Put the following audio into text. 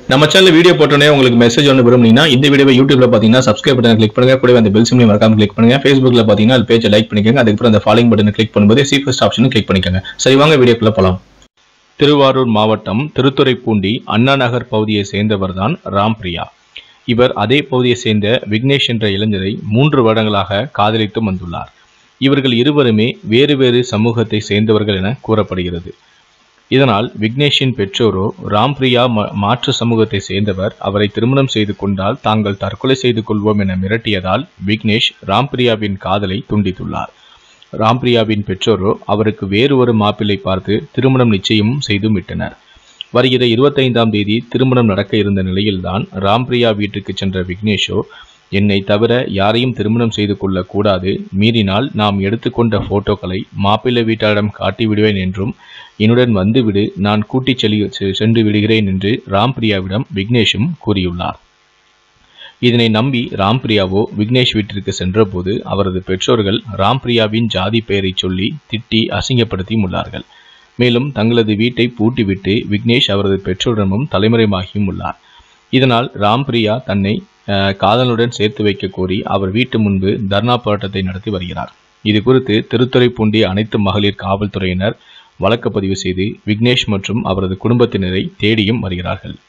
நம்ம channel video போட்டோன்னே உங்களுக்கு மெசேஜ் ஒன்று விரும்புனீங்கன்னா இந்த வீடியோவை யூடியூப்ல பார்த்தீங்கன்னா சப்ஸ்கிரைப் பட்டன் கிளிக் பண்ணுங்க கூடவே அந்த பெல் சிம்லையும் மறக்காம கிளிக் பண்ணுங்க ஃபேஸ்புக்ல பார்த்தீங்கன்னா அது பேஜை லைக் பண்ணிக்கோங்க அதுக்கப்புறம் அந்த ஃபாலோயிங் பட்டனை கிளிக் பண்ணும்போது சி ஃபர்ஸ்ட் ஆப்ஷனும் கிளிக் பண்ணிக்கோங்க சரி வாங்க வீடியோக்குள்ள போலாம் திருவாரூர் மாவட்டம் திருத்துறைப்பூண்டி அண்ணா நகர் பகுதியை சேர்ந்தவர்தான் ராம்பிரியா இவர் அதே பகுதியை சேர்ந்த விக்னேஷ் என்ற இளைஞரை மூன்று வருடங்களாக காதலித்து வந்துள்ளார் இவர்கள் இருவருமே வேறு வேறு சமூகத்தை சேர்ந்தவர்கள் என கூறப்படுகிறது இதனால் விக்னேஷின் பெற்றோரோ ராம்பிரியா ம- மாற்று சமூகத்தை சேர்ந்தவர் அவரை திருமணம் செய்து கொண்டால் தாங்கள் தற்கொலை செய்து கொள்வோம் என மிரட்டியதால் விக்னேஷ் ராம்பிரியாவின் காதலை துண்டித்துள்ளார் ராம்பிரியாவின் பெற்றோரோ அவருக்கு வேறு ஒரு மாப்பிள்ளை பார்த்து திருமணம் நிச்சயம் செய்தும் விட்டனர் வருகிற இருபத்தைந்தாம் தேதி திருமணம் நடக்க இருந்த நிலையில்தான் ராம்பிரியா வீட்டுக்கு சென்ற விக்னேஷோ என்னை தவிர யாரையும் திருமணம் செய்து கொள்ள கூடாது மீறினால் நாம் எடுத்துக்கொண்ட போட்டோக்களை மாப்பிள்ளை வீட்டாரிடம் காட்டி விடுவேன் என்றும் என்னுடன் வந்துவிடு நான் கூட்டிச் செல்லி செ- சென்று விடுகிறேன் என்று ராம்பிரியாவிடம் விக்னேஷும் கூறியுள்ளார் இதனை நம்பி ராம்பிரியாவோ விக்னேஷ் வீட்டிற்கு சென்றபோது அவரது பெற்றோர்கள் ராம்பிரியாவின் ஜாதி பெயரை சொல்லி திட்டி அசிங்கப்படுத்தியும் உள்ளார்கள் மேலும் தங்களது வீட்டை பூட்டிவிட்டு விக்னேஷ் அவரது பெற்றோரிடமும் தலைமறைவாகியும் உள்ளார் இதனால் ராம்பிரியா தன்னை அஹ், காதலனுடன் சேர்த்து வைக்க கோரி அவர் வீட்டு முன்பு தர்ணா போராட்டத்தை நடத்தி வருகிறார் இது குறித்து திருத்துறைப்பூண்டி அனைத்து மகளிர் காவல்துறையினர் வழக்கு பதிவு செய்து விக்னேஷ் மற்றும் அவரது குடும்பத்தினரை தேடியும் வருகிறார்கள்